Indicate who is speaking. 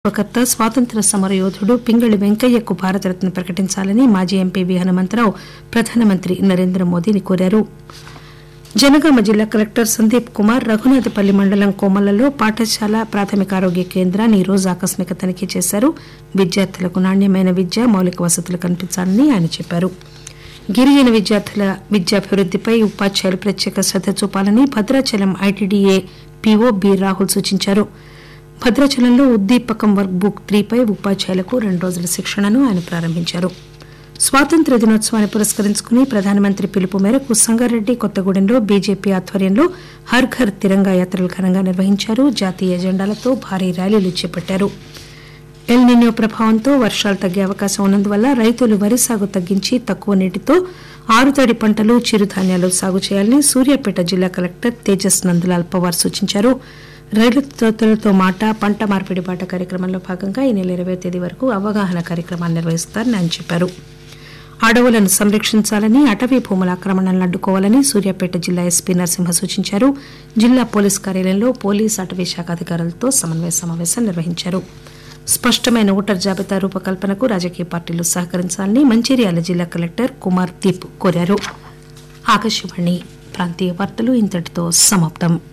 Speaker 1: కర్త స్వాతంత్ర సమర యోధుడు పింగళి వెంకయ్యకు భారతరత్న ప్రకటించాలని మాజీ ఎంపీ వి హనుమంతరావు ప్రధానమంత్రి నరేంద్ర మోదీని కోరారు జనగామ జిల్లా కలెక్టర్ సందీప్ కుమార్ రఘునాథపల్లి మండలం కోమలలో పాఠశాల ప్రాథమిక ఆరోగ్య కేంద్రాన్ని ఈ రోజు ఆకస్మిక తనిఖీ చేశారు విద్యార్థులకు నాణ్యమైన విద్య మౌలిక వసతులు కల్పించాలని ఆయన చెప్పారు గిరిజన విద్యార్థుల విద్యాభివృద్దిపై ఉపాధ్యాయులు ప్రత్యేక శ్రద్ద చూపాలని Bhadrachalam ITDA PO B Rahul సూచించారు భద్రాచలంలో ఉద్దీపకం వర్క్ బుక్ త్రీపై ఉపాధ్యాయులకు రెండు రోజుల శిక్షణను ఆయన ప్రారంభించారు స్వాతంత్ర దినోత్సవాన్ని పురస్కరించుకుని ప్రధానమంత్రి పిలుపు మేరకు సంగారెడ్డి కొత్తగూడెంలో బీజేపీ ఆధ్వర్యంలో హర్ ఘర్ తిరంగా యాత్రలు ఘనంగా నిర్వహించారు జాతీయ జెండాలతో భారీ ర్యాలీలు చేపట్టారు ఎల్ నినో ప్రభావంతో వర్షాలు తగ్గే అవకాశం ఉన్నందువల్ల రైతులు వరి సాగు తగ్గించి తక్కువ నీటితో ఆరుతడి పంటలు చిరుధాన్యాలు సాగు చేయాలని సూర్యాపేట జిల్లా కలెక్టర్ తేజస్ నందలాల్ పవార్ సూచించారు రైతులతో మాట పంట మార్పిడి బాట కార్యక్రమంలో భాగంగా ఈ నెల ఇరవై తేదీ వరకు అవగాహన కార్యక్రమాన్ని నిర్వహిస్తారని ఆయన చెప్పారు అడవులను సంరక్షించాలని అటవీ భూముల ఆక్రమణలను అడ్డుకోవాలని సూర్యాపేట జిల్లా ఎస్పీ నరసింహ సూచించారు జిల్లా పోలీస్ కార్యాలయంలో పోలీస్ అటవీ శాఖ అధికారులతో సమన్వయ సమావేశం నిర్వహించారు స్పష్టమైన ఓటర్ జాబితా రూపకల్పనకు రాజకీయ పార్టీలు సహకరించాలని మంచిర్యాల జిల్లా కలెక్టర్ కుమార్ దీప్ కోరారు ఆకాశవాణి ప్రాంతీయ వార్తలు ఇంతటితో సమాప్తం